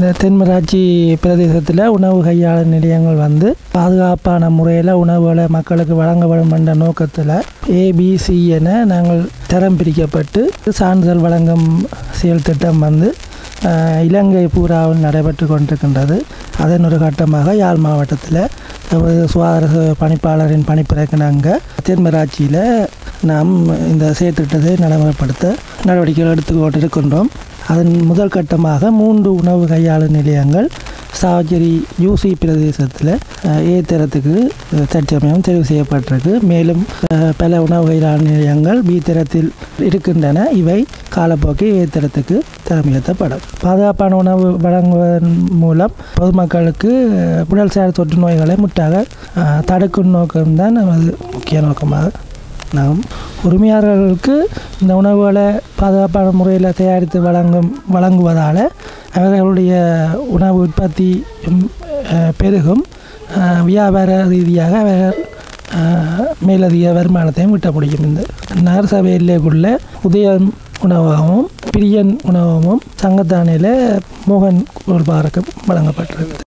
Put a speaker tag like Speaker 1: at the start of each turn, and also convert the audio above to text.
Speaker 1: இந்த தென்மராட்சி பிரதேசத்தில் உணவு கையாளர் நிலையங்கள் வந்து பாதுகாப்பான முறையில் உணவுகளை மக்களுக்கு வழங்க வேண்டும் என்ற நோக்கத்தில் ஏபிசி என நாங்கள் தரம் பிரிக்கப்பட்டு சான்றிதழ் வழங்கும் செயல் திட்டம் வந்து அஹ், இலங்கை பூராவில் நடைபெற்று கொண்டிருக்கின்றது அதன் ஒரு கட்டமாக யாழ் மாவட்டத்தில் நமது சுகாதார ச- பணிப்பாளரின் பணிப்புரைக்கிணங்க தென்மராட்சியில் நாம் இந்த செயற்திட்டத்தை நடைமுறைப்படுத்த நடவடிக்கைகள் எடுத்துக்கொண்டு இருக்கின்றோம் அதன் முதல் கட்டமாக மூன்று உணவு கையாளர் நிலையங்கள் சாவச்சேரி யூசி பிரதேசத்தில் ஏ தரத்துக்கு அஹ், தற்சமயம் தெரிவு செய்யப்பட்டிருக்கு மேலும் அஹ், பல உணவு கையாளர் நிலையங்கள் பி தரத்தில் இருக்கின்றன இவை காலப்போக்கில் ஏ தரத்துக்கு திறமையேற்றப்படும் பாதுகாப்பான உணவு வழங்குவதன் மூலம் பொதுமக்களுக்கு அஹ், உடல்சார் தொற்று நோய்களை முற்றாக அஹ், தடுக்கும் நோக்கம்தான் நமது முக்கிய நோக்கமாக நாம் உரிமையாளர்களுக்கு இந்த உணவுகளை பாதுகாப்பான முறையில் தயாரித்து வழங்கும் வழங்குவதால் அவர்களுடைய உணவு உற்பத்தி ம், அஹ், பெருகும் அஹ், வியாபார ரீதியாக அவர்கள் அஹ், மேலதிக வருமானத்தையும் ஈட்ட முடியும் இந்த நகரசபை எல்லைக்குள்ள உதயம் உணவகமும் பிரியன் உணவகமும் சங்கத்தானையில் மோகன் கோல்பாருக்கும் வழங்கப்பட்டிருக்கு